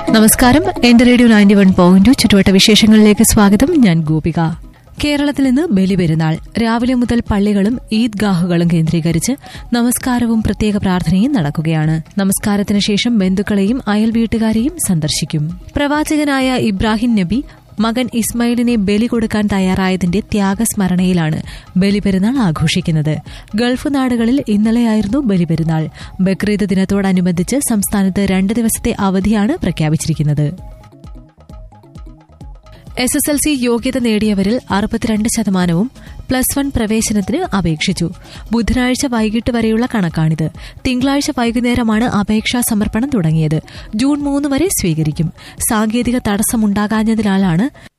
നമസ്കാരം എന്റെ radio ninety one point ചുറ്റുവട്ട വിശേഷങ്ങളിലേക്ക് സ്വാഗതം ഞാൻ ഗോപിക കേരളത്തിൽ നിന്ന് ബലിപെരുന്നാൾ രാവിലെ മുതൽ പള്ളികളും ഈദ്ഗാഹുകളും കേന്ദ്രീകരിച്ച് നമസ്കാരവും പ്രത്യേക പ്രാർത്ഥനയും നടക്കുകയാണ് നമസ്കാരത്തിന് ശേഷം ബന്ധുക്കളെയും അയൽ വീട്ടുകാരെയും സന്ദർശിക്കും പ്രവാചകനായ ഇബ്രാഹിം നബി മകൻ ഇസ്മായിലിനെ ബലി കൊടുക്കാൻ തയ്യാറായതിന്റെ ത്യാഗസ്മരണയിലാണ് ബലിപെരുന്നാൾ ആഘോഷിക്കുന്നത് ഗൾഫ് നാടുകളിൽ ഇന്നലെയായിരുന്നു ബലിപെരുന്നാൾ ബക്രീദ് ദിനത്തോടനുബന്ധിച്ച് സംസ്ഥാനത്ത് രണ്ട് ദിവസത്തെ അവധിയാണ് പ്രഖ്യാപിച്ചിരിക്കുന്നത് എസ് എസ് എൽ സി യോഗ്യത നേടിയവരിൽ അറുപത്തിരണ്ട് ശതമാനവും പ്ലസ് വൺ പ്രവേശനത്തിന് അപേക്ഷിച്ചു ബുധനാഴ്ച വൈകിട്ട് വരെയുള്ള കണക്കാണിത് തിങ്കളാഴ്ച വൈകുന്നേരമാണ് അപേക്ഷാ സമർപ്പണം തുടങ്ങിയത് ജൂൺ മൂന്ന് വരെ സ്വീകരിക്കും സാങ്കേതിക തടസ്സമുണ്ടാകാഞ്ഞതിനാലാണ്